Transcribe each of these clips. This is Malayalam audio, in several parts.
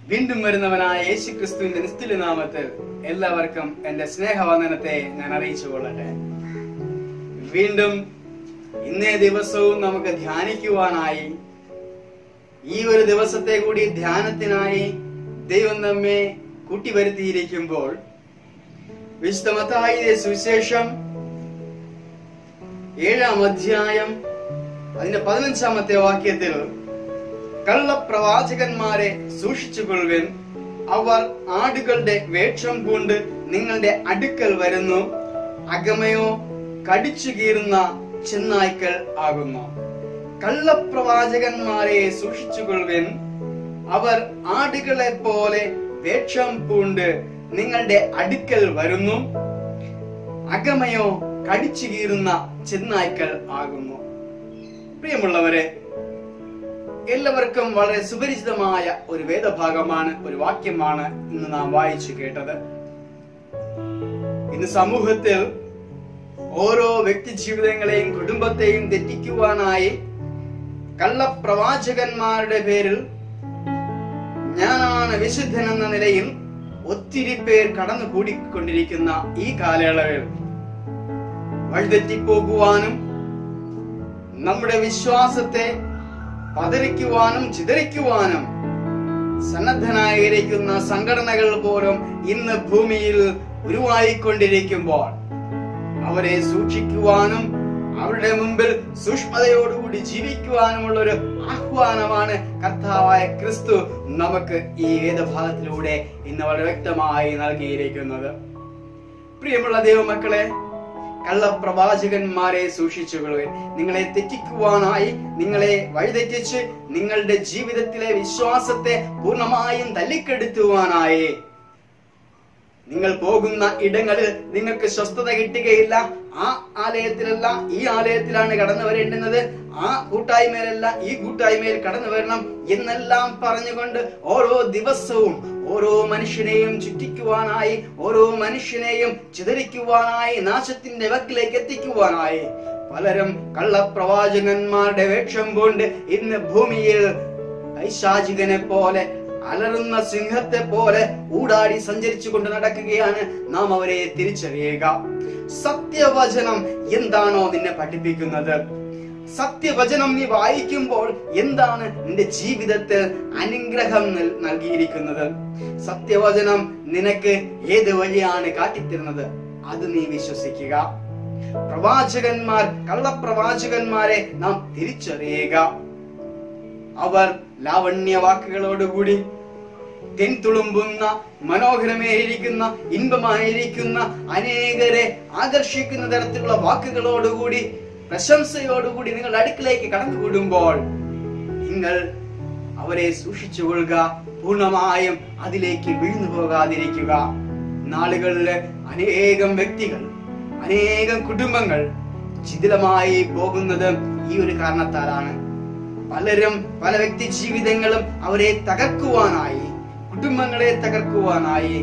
വീണ്ടും വരുന്നവനായ യേശു ക്രിസ്തുവിന്റെ നിസ്തുല്യ നാമത്തിൽ എല്ലാവർക്കും എന്റെ സ്നേഹവന്ദനത്തെ ഞാൻ അറിയിച്ചു കൊള്ളട്ടെ വീണ്ടും ഇന്നേ ദിവസവും നമുക്ക് ധ്യാനിക്കുവാനായി ഈ ഒരു ദിവസത്തെ കൂടി ധ്യാനത്തിനായി ദൈവം നമ്മെ കൂട്ടിവരുത്തിയിരിക്കുമ്പോൾ വിശുദ്ധമത്തായ സുവിശേഷം ഏഴാം അധ്യായം അതിന്റെ പതിനഞ്ചാമത്തെ വാക്യത്തിൽ കള്ളപ്രവാചകന്മാരെ സൂക്ഷിച്ചുകൊള്ളുവൻ അവർ ആടുകളുടെ വേഷം കൊണ്ട് നിങ്ങളുടെ അടുക്കൽ വരുന്നു അകമയോ കടിച്ചു കീറുന്ന ചെന്നായ്ക്കൾ ആകുന്നു കള്ളപ്രവാചകന്മാരെ സൂക്ഷിച്ചുകൊള്ളുവൻ അവർ ആടുകളെ പോലെ വേഷം പൂണ്ട് നിങ്ങളുടെ അടുക്കൽ വരുന്നു അകമയോ കടിച്ചു കീറുന്ന ചെന്നായ്ക്കൾ ആകുന്നു പ്രിയമുള്ളവരെ എല്ലാവർക്കും വളരെ സുപരിചിതമായ ഒരു വേദഭാഗമാണ് ഒരു വാക്യമാണ് ഇന്ന് നാം വായിച്ചു കേട്ടത് ഇന്ന് സമൂഹത്തിൽ ഓരോ വ്യക്തി ജീവിതങ്ങളെയും കുടുംബത്തെയും തെറ്റിക്കുവാനായി കള്ളപ്രവാചകന്മാരുടെ പേരിൽ ഞാനാണ് വിശുദ്ധൻ എന്ന നിലയിൽ ഒത്തിരി പേർ കടന്നു കൂടിക്കൊണ്ടിരിക്കുന്ന ഈ കാലയളവിൽ വഴിതെറ്റിപ്പോകുവാനും നമ്മുടെ വിശ്വാസത്തെ പതറിക്കുവാനും ചിതറിക്കുവാനും സന്നദ്ധനായിരിക്കുന്ന സംഘടനകൾ പോലും ഇന്ന് ഭൂമിയിൽ ഉരുവായിക്കൊണ്ടിരിക്കുമ്പോൾ അവരെ സൂക്ഷിക്കുവാനും അവരുടെ മുമ്പിൽ സൂക്ഷ്മതയോടുകൂടി ജീവിക്കുവാനുമുള്ള ഒരു ആഹ്വാനമാണ് കർത്താവായ ക്രിസ്തു നമുക്ക് ഈ വേദഭാഗത്തിലൂടെ ഇന്ന് വളരെ വ്യക്തമായി നൽകിയിരിക്കുന്നത് പ്രിയമുള്ള ദൈവമക്കളെ കള്ളപ്രവാചകന്മാരെ സൂക്ഷിച്ചുകൊള്ളുക നിങ്ങളെ തെറ്റിക്കുവാനായി നിങ്ങളെ വഴിതെറ്റിച്ച് നിങ്ങളുടെ ജീവിതത്തിലെ വിശ്വാസത്തെ പൂർണ്ണമായും തല്ലിക്കെടുത്തുവാനായി നിങ്ങൾ പോകുന്ന ഇടങ്ങളിൽ നിങ്ങൾക്ക് സ്വസ്ഥത കിട്ടുകയില്ല ആ ആലയത്തിലല്ല ഈ ആലയത്തിലാണ് കടന്നു വരേണ്ടുന്നത് ആ കൂട്ടായ്മയിലല്ല ഈ കൂട്ടായ്മയിൽ കടന്നു വരണം എന്നെല്ലാം പറഞ്ഞുകൊണ്ട് ഓരോ ദിവസവും ഓരോ മനുഷ്യനെയും ചുറ്റിക്കുവാനായി ഓരോ മനുഷ്യനെയും ചിതറിക്കുവാനായി നാശത്തിന്റെ വക്കിലേക്ക് എത്തിക്കുവാനായി പലരും കള്ളപ്രവാചകന്മാരുടെ വേഷം കൊണ്ട് ഇന്ന് ഭൂമിയിൽ പൈശാചികനെ പോലെ അലറുന്ന സിംഹത്തെ പോലെ ഊടാടി സഞ്ചരിച്ചു കൊണ്ട് നടക്കുകയാണ് നാം അവരെ തിരിച്ചറിയുക സത്യവചനം എന്താണോ നിന്നെ പഠിപ്പിക്കുന്നത് സത്യവചനം നീ വായിക്കുമ്പോൾ എന്താണ് നിന്റെ ജീവിതത്തിൽ അനുഗ്രഹം നൽ- നൽകിയിരിക്കുന്നത് സത്യവചനം നിനക്ക് ഏത് വഴിയാണ് കാട്ടിത്തരുന്നത് അത് നീ വിശ്വസിക്കുക പ്രവാചകന്മാർ കള്ളപ്രവാചകന്മാരെ നാം തിരിച്ചറിയുക അവർ ലാവണ്യ വാക്കുകളോടുകൂടി തെൻതുളുമ്പുന്ന മനോഹരമായിരിക്കുന്ന ഇൻപമായിരിക്കുന്ന അനേകരെ ആകർഷിക്കുന്ന തരത്തിലുള്ള വാക്കുകളോടുകൂടി പ്രശംസയോടുകൂടി നിങ്ങളുടെ അടുക്കിലേക്ക് കടന്നുകൂടുമ്പോൾ നിങ്ങൾ അവരെ സൂക്ഷിച്ചുകൊള്ളുക പൂർണ്ണമായും അതിലേക്ക് വീഴ്ന്നു പോകാതിരിക്കുക നാളുകളിലെ അനേകം വ്യക്തികൾ അനേകം കുടുംബങ്ങൾ ശിഥിലമായി പോകുന്നത് ഈ ഒരു കാരണത്താലാണ് പലരും പല വ്യക്തി ജീവിതങ്ങളും അവരെ തകർക്കുവാനായി കുടുംബങ്ങളെ തകർക്കുവാനായി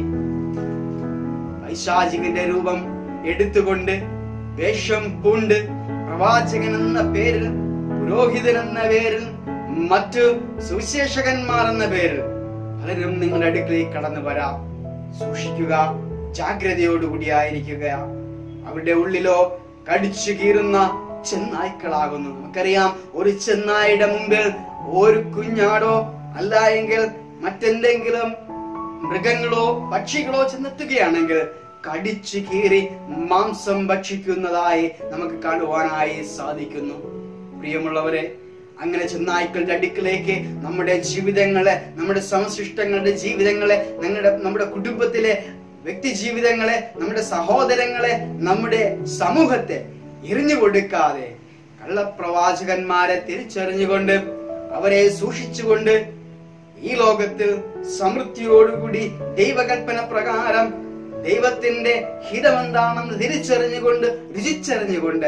പൈശാചികന്റെ രൂപം എടുത്തുകൊണ്ട് വേഷം പൂണ്ട് പ്രവാചകൻ എന്ന പേരിൽ പുരോഹിതൻ എന്ന പേരിൽ മറ്റു സുവിശേഷകന്മാർ എന്ന പേരിൽ പലരും നിങ്ങളുടെ അടുക്കളയിൽ കടന്നു വരാം സൂക്ഷിക്കുക ജാഗ്രതയോടുകൂടി ആയിരിക്കുക അവരുടെ ഉള്ളിലോ കടിച്ചു കീറുന്ന ചെന്നായ്ക്കളാകുന്നു നമുക്കറിയാം ഒരു ചെന്നായുടെ മുമ്പിൽ ഒരു കുഞ്ഞാടോ അല്ല എങ്കിൽ മറ്റെന്തെങ്കിലും മൃഗങ്ങളോ പക്ഷികളോ ചെന്നെത്തുകയാണെങ്കിൽ കടിച്ചു കീറി മാംസം ഭക്ഷിക്കുന്നതായി നമുക്ക് കാണുവാനായി സാധിക്കുന്നു പ്രിയമുള്ളവരെ അങ്ങനെ ചെന്നായ്ക്കളുടെ അടുക്കിലേക്ക് നമ്മുടെ ജീവിതങ്ങളെ നമ്മുടെ സമശിഷ്ടങ്ങളുടെ ജീവിതങ്ങളെ നമ്മുടെ നമ്മുടെ കുടുംബത്തിലെ വ്യക്തി ജീവിതങ്ങളെ നമ്മുടെ സഹോദരങ്ങളെ നമ്മുടെ സമൂഹത്തെ എറിഞ്ഞു കൊടുക്കാതെ കള്ളപ്രവാചകന്മാരെ തിരിച്ചറിഞ്ഞുകൊണ്ട് അവരെ സൂക്ഷിച്ചുകൊണ്ട് ഈ ലോകത്തിൽ സമൃദ്ധിയോടുകൂടി ദൈവകൽപ്പന പ്രകാരം ദൈവത്തിന്റെ ഹിതമെന്താണെന്ന് തിരിച്ചറിഞ്ഞുകൊണ്ട് രുചിച്ചറിഞ്ഞുകൊണ്ട്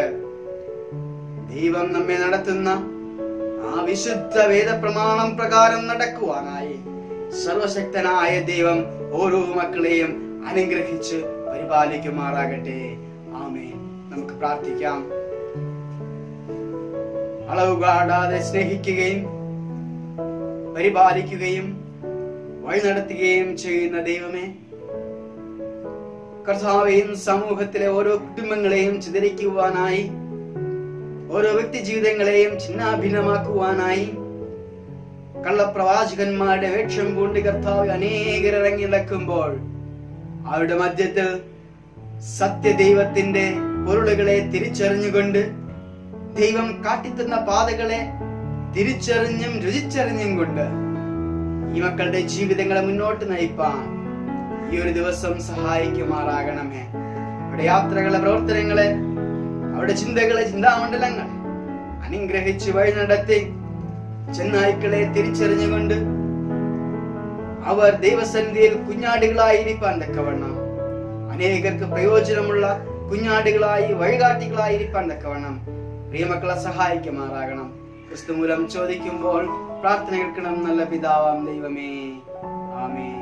ദൈവം നമ്മെ നടത്തുന്ന ആ വിശുദ്ധ വേദപ്രമാണം പ്രകാരം നടക്കുവാനായി സർവശക്തനായ ദൈവം ഓരോ മക്കളെയും അനുഗ്രഹിച്ച് പരിപാലിക്കുമാറാകട്ടെ ആമേൻ നമുക്ക് പ്രാർത്ഥിക്കാം അളവ് കാടാതെ സ്നേഹിക്കുകയും പരിപാലിക്കുകയും വഴി നടത്തുകയും ചെയ്യുന്ന ദൈവമേ കർത്താവേയും സമൂഹത്തിലെ ഓരോ കുടുംബങ്ങളെയും ചിതറിക്കുവാനായി ഓരോ വ്യക്തി ജീവിതങ്ങളെയും ചിന്നാഭിന്നമാക്കുവാനായി കള്ളപ്രവാചകന്മാരുടെ വേഷം പൂണ്ട് കർത്താവ് അനേകരിറങ്ങി നടക്കുമ്പോൾ അവരുടെ മധ്യത്തിൽ സത്യദൈവത്തിന്റെ പൊരുളുകളെ തിരിച്ചറിഞ്ഞുകൊണ്ട് ദൈവം കാട്ടിത്തന്ന പാതകളെ തിരിച്ചറിഞ്ഞും രുചിച്ചറിഞ്ഞും കൊണ്ട് ഈ മക്കളുടെ ജീവിതങ്ങളെ മുന്നോട്ട് നയിപ്പാൻ ഈ ഒരു ദിവസം സഹായിക്കുമാറാകണമേ അവരുടെ യാത്രകളെ പ്രവർത്തനങ്ങളെ അവരുടെ ചിന്തകളെ ചിന്താമണ്ഡലങ്ങൾ അനുഗ്രഹിച്ച് വഴി നടത്തി ചെന്നായ്ക്കളെ തിരിച്ചറിഞ്ഞുകൊണ്ട് അവർ ദൈവസന്നിധിയിൽ കുഞ്ഞാടുകളായിരിക്കാൻ തക്കവണ്ണം അനേകർക്ക് പ്രയോജനമുള്ള കുഞ്ഞാടുകളായി വഴികാട്ടികളായിരിക്കാൻ തക്കവണ്ണം പ്രിയമക്കളെ സഹായിക്കുമാറാകണം ക്രിസ്തുമൂലം ചോദിക്കുമ്പോൾ പ്രാർത്ഥന കേൾക്കണം നല്ല പിതാവാം ദൈവമേ ആമേ